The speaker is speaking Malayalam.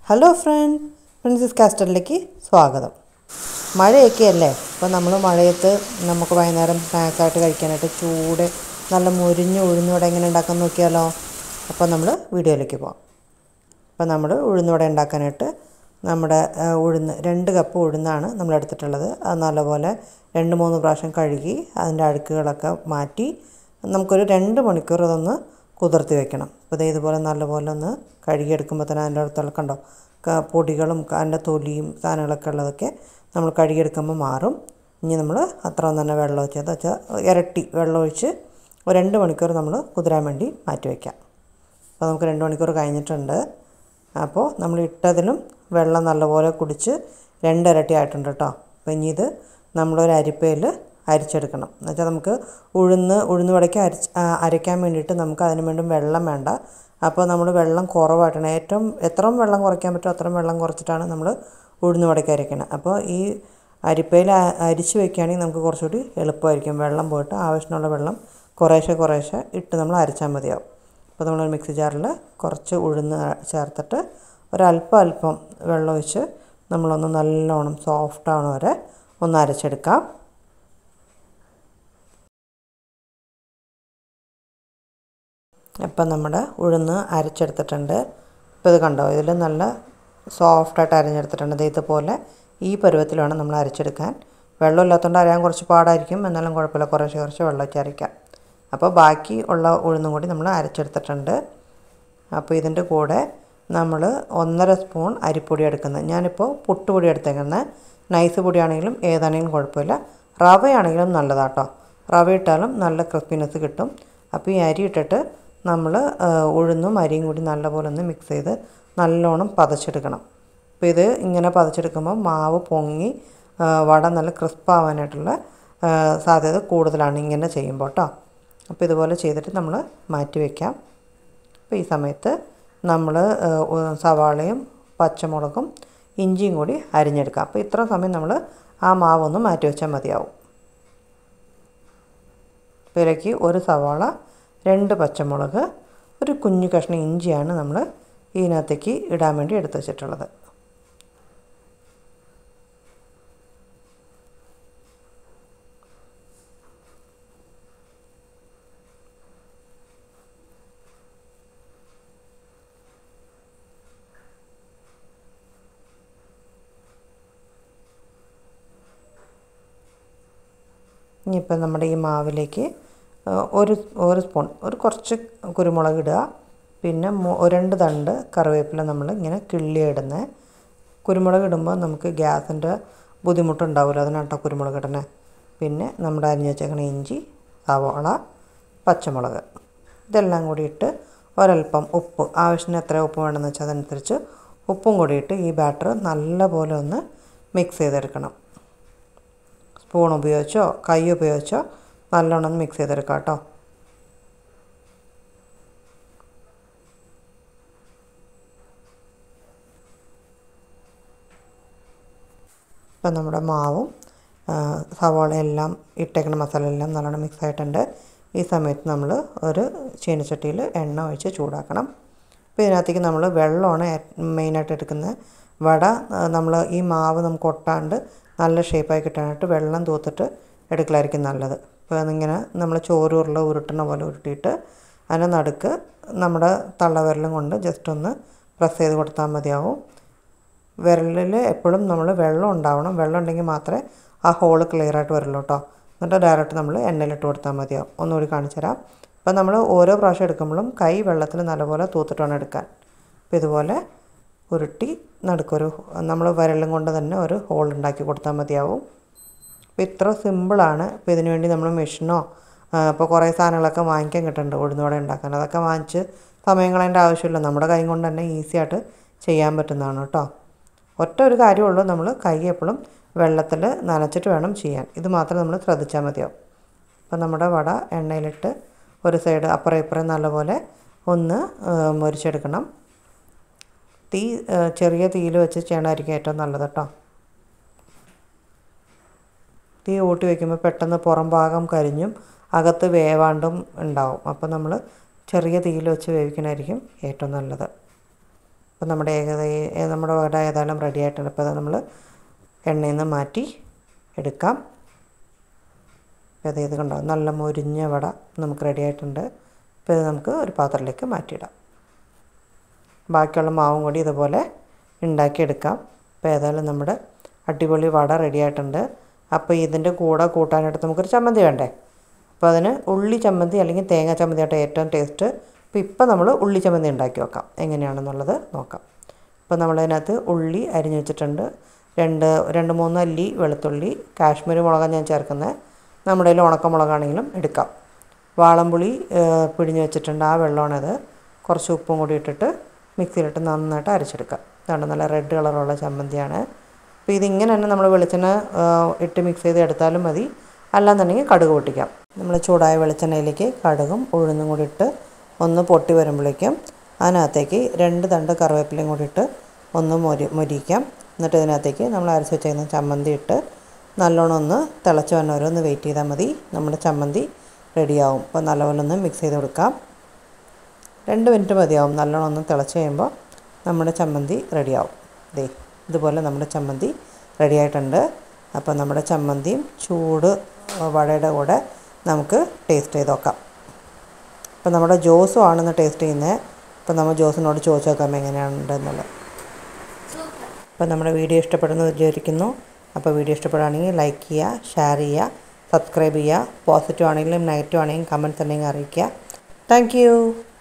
ഹലോ ഫ്രണ്ട് പ്രിൻസസ് കാസ്റ്ററിലേക്ക് സ്വാഗതം മഴയൊക്കെ അല്ലേ അപ്പോൾ നമ്മൾ മഴയത്ത് നമുക്ക് വൈകുന്നേരം സ്നാക്സായിട്ട് കഴിക്കാനായിട്ട് ചൂട് നല്ല മുരിഞ്ഞ് ഉഴുന്നുവട എങ്ങനെ ഉണ്ടാക്കാൻ നോക്കിയാലോ അപ്പോൾ നമ്മൾ വീഡിയോയിലേക്ക് പോകാം അപ്പോൾ നമ്മൾ ഉഴുന്നുവട ഉണ്ടാക്കാനായിട്ട് നമ്മുടെ ആ, ഉഴുന്ന് രണ്ട് കപ്പ് ഉഴുന്നാണ് നമ്മൾ എടുത്തിട്ടുള്ളത് അത് നല്ലപോലെ രണ്ട് മൂന്ന് പ്രാവശ്യം കഴുകി അതിൻ്റെ അഴുക്കുകളൊക്കെ മാറ്റി നമുക്കൊരു രണ്ട് മണിക്കൂർ അതൊന്ന് കുതിർത്തി വെക്കണം അപ്പോൾ ദേ ഇതുപോലെ നല്ലപോലെ ഒന്ന് കഴുകിയെടുക്കുമ്പോൾ തന്നെ അതിൻ്റെ അടുത്തുള്ള കണ്ടോ ക- പൊടികളും അതിൻ്റെ തൊലിയും സാധനങ്ങളൊക്കെ ഉള്ളതൊക്കെ നമ്മൾ കഴുകിയെടുക്കുമ്പോൾ മാറും ഇനി നമ്മൾ അത്രയും തന്നെ വെള്ളം ഒഴിച്ച് എന്ന് വെച്ചാൽ ഇരട്ടി വെള്ളം ഒഴിച്ച് ഒരു രണ്ട് മണിക്കൂർ നമ്മൾ കുതിരാൻ വേണ്ടി മാറ്റി വയ്ക്കാം അപ്പോൾ നമുക്ക് രണ്ട് മണിക്കൂർ കഴിഞ്ഞിട്ടുണ്ട് അപ്പോൾ നമ്മൾ ഇട്ടതിലും വെള്ളം നല്ലപോലെ കുടിച്ച് രണ്ടിരട്ടി ആയിട്ടുണ്ട് കേട്ടോ അപ്പോൾ ഇനി ഇത് നമ്മളൊരു അരിപ്പയിൽ അരിച്ചെടുക്കണം എന്നുവെച്ചാൽ നമുക്ക് ഉഴുന്ന് ഉഴുന്ന് വടയ്ക്ക് അരിച്ച് ആ, അരയ്ക്കാൻ വേണ്ടിയിട്ട് നമുക്ക് അതിന് വേണ്ടി വെള്ളം വേണ്ട അപ്പോൾ നമ്മൾ വെള്ളം കുറവായിട്ടാണ് ഏറ്റവും എത്രയും വെള്ളം കുറയ്ക്കാൻ പറ്റുമോ അത്രയും വെള്ളം കുറച്ചിട്ടാണ് നമ്മൾ ഉഴുന്ന് വടയ്ക്ക് അരയ്ക്കണം അപ്പോൾ ഈ അരിപ്പയിൽ അ- അരിച്ച് വെക്കുകയാണെങ്കിൽ നമുക്ക് കുറച്ചുകൂടി എളുപ്പമായിരിക്കും വെള്ളം പോയിട്ട് ആവശ്യമുള്ള വെള്ളം കുറേശ്ശെ കുറേശ്ശെ ഇട്ട് നമ്മൾ അരച്ചാൽ മതിയാവും അപ്പോൾ നമ്മൾ മിക്സി ജാറിൽ കുറച്ച് ഉഴുന്ന് ചേർത്തിട്ട് ഒരല്പം അല്പം വെള്ളം ഒഴിച്ച് നമ്മളൊന്ന് നല്ലോണം സോഫ്റ്റ് ആവണ വരെ ഒന്ന് അരച്ചെടുക്കാം ഇപ്പം നമ്മുടെ ഉഴുന്ന് അരച്ചെടുത്തിട്ടുണ്ട് ഇപ്പോൾ ഇത് കണ്ടോ ഇതിൽ നല്ല സോഫ്റ്റായിട്ട് അരഞ്ഞെടുത്തിട്ടുണ്ട് ദേ ഇതുപോലെ ഈ പരുവത്തിൽ വേണം നമ്മൾ അരച്ചെടുക്കാൻ വെള്ളം ഇല്ലാത്തതുകൊണ്ട് അരയാൻ കുറച്ച് പാടായിരിക്കും എന്നാലും കുഴപ്പമില്ല കുറേശ്ശെ കുറച്ച് വെള്ളം വെച്ച് അരയ്ക്കാം അപ്പോൾ ബാക്കി ഉള്ള ഉഴുന്നും കൂടി നമ്മൾ അരച്ചെടുത്തിട്ടുണ്ട് അപ്പോൾ ഇതിൻ്റെ കൂടെ നമ്മൾ ഒന്നര സ്പൂൺ അരിപ്പൊടി എടുക്കുന്നത് ഞാനിപ്പോൾ പുട്ടുപൊടി എടുത്തേക്കുന്നത് നൈസ് പൊടിയാണെങ്കിലും ഏതാണെങ്കിലും കുഴപ്പമില്ല റവയാണെങ്കിലും നല്ലതാട്ടോ റവ ഇട്ടാലും നല്ല ക്രിസ്പിനെസ് കിട്ടും അപ്പോൾ ഈ അരി ഇട്ടിട്ട് നമ്മൾ ഉഴുന്നും അരിയും കൂടി നല്ലപോലെ ഒന്ന് മിക്സ് ചെയ്ത് നല്ലോണം പതച്ചെടുക്കണം അപ്പോൾ ഇത് ഇങ്ങനെ പതച്ചെടുക്കുമ്പോൾ മാവ് പൊങ്ങി ആ, വട നല്ല ക്രിസ്പാവാനായിട്ടുള്ള ആ, സാധ്യത കൂടുതലാണ് ഇങ്ങനെ ചെയ്യുമ്പോൾ കേട്ടോ അപ്പോൾ ഇതുപോലെ ചെയ്തിട്ട് നമ്മൾ മാറ്റി വയ്ക്കാം അപ്പോൾ ഈ സമയത്ത് നമ്മൾ സവാളയും പച്ചമുളകും ഇഞ്ചിയും കൂടി അരിഞ്ഞെടുക്കാം അപ്പോൾ ഇത്ര സമയം നമ്മൾ ആ മാവൊന്ന് മാറ്റി വെച്ചാൽ മതിയാവും അപ്പോൾ ഇതിലേക്ക് ഒരു സവാള രണ്ട് പച്ചമുളക് ഒരു കുഞ്ഞു കഷ്ണം ഇഞ്ചിയാണ് നമ്മൾ ഇതിനകത്തേക്ക് ഇടാൻ വേണ്ടി എടുത്ത് വെച്ചിട്ടുള്ളത് ഇനിയിപ്പോൾ നമ്മുടെ ഈ മാവിലേക്ക് ആ, ഒരു ഒരു സ്പൂൺ ഒരു കുറച്ച് കുരുമുളക് ഇടുക പിന്നെ മു- ഒരു രണ്ട് തണ്ട് കറിവേപ്പില നമ്മൾ ഇങ്ങനെ കിള്ളിയിടുന്നത് കുരുമുളക് ഇടുമ്പോൾ നമുക്ക് ഗ്യാസിൻ്റെ ബുദ്ധിമുട്ടുണ്ടാവില്ല അതിനാട്ടോ കുരുമുളക് ഇടണേ പിന്നെ നമ്മുടെ അരിഞ്ഞ് വെച്ചേക്കണ ഇഞ്ചി സവാള പച്ചമുളക് ഇതെല്ലാം കൂടി ഇട്ട് ഒരല്പം ഉപ്പ് ആവശ്യത്തിന് എത്ര ഉപ്പ് വേണമെന്ന് വെച്ചാൽ അതനുസരിച്ച് ഉപ്പും കൂടി ഇട്ട് ഈ ബാറ്റർ നല്ലപോലെ ഒന്ന് മിക്സ് ചെയ്തെടുക്കണം സ്പൂൺ ഉപയോഗിച്ചോ കൈ ഉപയോഗിച്ചോ നല്ലോണം ഒന്ന് മിക്സ് ചെയ്തെടുക്കാം കേട്ടോ ഇപ്പം നമ്മുടെ മാവും ആ, സവാളയും എല്ലാം ഇട്ടേക്കുന്ന മസാല എല്ലാം നല്ലോണം മിക്സ് ആയിട്ടുണ്ട് ഈ സമയത്ത് നമ്മൾ ഒരു ചീനച്ചട്ടിയിൽ എണ്ണ ഒഴിച്ച് ചൂടാക്കണം അപ്പോൾ ഇതിനകത്തേക്ക് നമ്മൾ വെള്ളമാണ് ഏ- മെയിനായിട്ട് എടുക്കുന്നത് വട നമ്മൾ ഈ മാവ് നമുക്ക് ഒട്ടാണ്ട് നല്ല ഷേപ്പായി കിട്ടാനായിട്ട് വെള്ളം തൂത്തിട്ട് എടുക്കലായിരിക്കും നല്ലത് അപ്പോൾ അതിങ്ങനെ നമ്മൾ ചോറ് ഉരുള ഉരുട്ടണ പോലെ ഉരുട്ടിയിട്ട് അതിൻ്റെ നടുക്ക് നമ്മുടെ തള്ളവിരലും കൊണ്ട് ജസ്റ്റ് ഒന്ന് പ്രസ് ചെയ്ത് കൊടുത്താൽ മതിയാവും വിരലിൽ എപ്പോഴും നമ്മൾ വെള്ളം ഉണ്ടാവണം വെള്ളം ഉണ്ടെങ്കിൽ മാത്രമേ ആ ഹോള് ക്ലിയർ ആയിട്ട് വരുള്ളൂ കേട്ടോ എന്നിട്ട് ഡയറക്റ്റ് നമ്മൾ എണ്ണയിലിട്ട് കൊടുത്താൽ മതിയാവും ഒന്നുകൂടി കാണിച്ചു തരാം അപ്പോൾ നമ്മൾ ഓരോ പ്രാവശ്യം എടുക്കുമ്പോഴും കൈ വെള്ളത്തിൽ നല്ലപോലെ തൂത്തിട്ട് വേണം എടുക്കാൻ അപ്പോൾ ഇതുപോലെ ഉരുട്ടി നടുക്കൊരു നമ്മൾ വിരലും കൊണ്ട് തന്നെ ഒരു ഹോൾ ഉണ്ടാക്കി കൊടുത്താൽ മതിയാവും അപ്പോൾ ഇത്ര സിമ്പിളാണ് ഇപ്പോൾ ഇതിനു വേണ്ടി നമ്മൾ മെഷീനോ ഇപ്പോൾ കുറേ സാധനങ്ങളൊക്കെ വാങ്ങിക്കാൻ കിട്ടുന്നുണ്ട് ഉഴുന്നുവട ഉണ്ടാക്കാൻ അതൊക്കെ വാങ്ങിച്ച് സമയം കളയേണ്ട ആവശ്യമില്ല നമ്മുടെ കൈ കൊണ്ട് തന്നെ ഈസി ആയിട്ട് ചെയ്യാൻ പറ്റുന്നതാണ് കേട്ടോ ഒറ്റ ഒരു കാര്യമുള്ളൂ നമ്മൾ കൈ എപ്പോഴും വെള്ളത്തിൽ നനച്ചിട്ട് വേണം ചെയ്യാൻ ഇത് മാത്രം നമ്മൾ ശ്രദ്ധിച്ചാൽ മതിയാവും അപ്പോൾ നമ്മുടെ വട എണ്ണയിലിട്ട് ഒരു സൈഡ് അപ്പുറം ഇപ്പുറം നല്ലപോലെ ഒന്ന് ആ, മൊരിച്ചെടുക്കണം തീ ആ, ചെറിയ തീയിൽ വെച്ച് ചെയ്യണമായിരിക്കും ഏറ്റവും നല്ലത് കേട്ടോ തീ കൂട്ടി വയ്ക്കുമ്പോൾ പെട്ടെന്ന് പുറം ഭാഗം കരിഞ്ഞും അകത്ത് വേവാണ്ടും ഉണ്ടാവും അപ്പോൾ നമ്മൾ ചെറിയ തീയിൽ വെച്ച് വേവിക്കണമായിരിക്കും ഏറ്റവും നല്ലത് അപ്പോൾ നമ്മുടെ ഏകദേശം നമ്മുടെ വട ഏതായാലും റെഡി ആയിട്ടുണ്ട് അപ്പോൾ അത് നമ്മൾ എണ്ണയിൽ നിന്ന് മാറ്റി എടുക്കാം അപ്പോൾ ഇത് ഇത് കണ്ടോ നല്ല മൊരിഞ്ഞ വട നമുക്ക് റെഡി ആയിട്ടുണ്ട് അപ്പോൾ ഇത് നമുക്ക് ഒരു പാത്രത്തിലേക്ക് മാറ്റിയിടാം ബാക്കിയുള്ള മാവും കൂടി ഇതുപോലെ ഉണ്ടാക്കിയെടുക്കാം അപ്പോൾ ഏതായാലും നമ്മുടെ അടിപൊളി വട റെഡി ആയിട്ടുണ്ട് അപ്പോൾ ഇതിൻ്റെ കൂടെ കൂട്ടാനായിട്ട് നമുക്കൊരു ചമ്മന്തി വേണ്ടേ അപ്പോൾ അതിന് ഉള്ളി ചമ്മന്തി അല്ലെങ്കിൽ തേങ്ങ ചമ്മന്തി ആയിട്ട് ഏറ്റവും ടേസ്റ്റ് അപ്പോൾ ഇപ്പം നമ്മൾ ഉള്ളി ചമ്മന്തി ഉണ്ടാക്കി വെക്കാം എങ്ങനെയാണെന്നുള്ളത് നോക്കാം അപ്പോൾ നമ്മളതിനകത്ത് ഉള്ളി അരിഞ്ഞ് വെച്ചിട്ടുണ്ട് രണ്ട് രണ്ട് മൂന്ന് അല്ലി വെളുത്തുള്ളി കാശ്മീരി മുളകാണ് ഞാൻ ചേർക്കുന്നത് നമ്മുടെ കയ്യിൽ ഉണക്കമുളകാണെങ്കിലും എടുക്കാം വാളംപുളി ഏഹ്, പിഴിഞ്ഞ് വെച്ചിട്ടുണ്ട് ആ വെള്ളമാണത് കുറച്ച് ഉപ്പും കൂടി ഇട്ടിട്ട് മിക്സിയിലിട്ട് നന്നായിട്ട് അരച്ചെടുക്കാം ഇതാണ് നല്ല റെഡ് കളറുള്ള ചമ്മന്തിയാണ് അപ്പോൾ ഇതിങ്ങനെ തന്നെ നമ്മൾ വെളിച്ചെണ്ണ ഏഹ്, ഇട്ട് മിക്സ് ചെയ്ത് എടുത്താലും മതി അല്ലാന്നുണ്ടെങ്കിൽ കടുക് പൊട്ടിക്കാം നമ്മൾ ചൂടായ വെളിച്ചെണ്ണയിലേക്ക് കടുകും ഉഴുന്നും കൂടി ഇട്ട് ഒന്ന് പൊട്ടി വരുമ്പോഴേക്കും അതിനകത്തേക്ക് രണ്ട് തണ്ട് കറിവേപ്പിലയും കൂടി ഇട്ട് ഒന്ന് മൊരി മൊരിക്കാം എന്നിട്ട് ഇതിനകത്തേക്ക് നമ്മൾ അരച്ച് വെച്ചിരുന്ന ചമ്മന്തി ഇട്ട് നല്ലോണം ഒന്ന് തിളച്ച് വന്ന വരെ ഒന്ന് വെയിറ്റ് ചെയ്താൽ മതി നമ്മുടെ ചമ്മന്തി റെഡിയാവും അപ്പോൾ നല്ലപോലെ ഒന്ന് മിക്സ് ചെയ്ത് കൊടുക്കാം രണ്ട് മിനിറ്റ് മതിയാവും നല്ലോണം ഒന്ന് തിളച്ച് കഴിയുമ്പോൾ നമ്മുടെ ചമ്മന്തി റെഡിയാവും ദേ ഇതുപോലെ നമ്മുടെ ചമ്മന്തി റെഡിയായിട്ടുണ്ട് അപ്പോൾ നമ്മുടെ ചമ്മന്തിയും ചൂട് വടയുടെ കൂടെ നമുക്ക് ടേസ്റ്റ് ചെയ്ത് നോക്കാം അപ്പോൾ നമ്മുടെ ജോസും ആണെന്ന് ടേസ്റ്റ് ചെയ്യുന്നത് അപ്പോൾ നമ്മൾ ജോസിനോട് ചോദിച്ചു നോക്കാം എങ്ങനെയാണെന്നുള്ളത് അപ്പോൾ നമ്മുടെ വീഡിയോ ഇഷ്ടപ്പെടുന്നു വിചാരിക്കുന്നു അപ്പോൾ വീഡിയോ ഇഷ്ടപ്പെടുകയാണെങ്കിൽ ലൈക്ക് ചെയ്യുക ഷെയർ ചെയ്യുക സബ്സ്ക്രൈബ് ചെയ്യുക പോസിറ്റീവ് ആണെങ്കിലും നെഗറ്റീവ് ആണെങ്കിലും കമൻറ്റ്സ് ഉണ്ടെങ്കിൽ അറിയിക്കുക താങ്ക്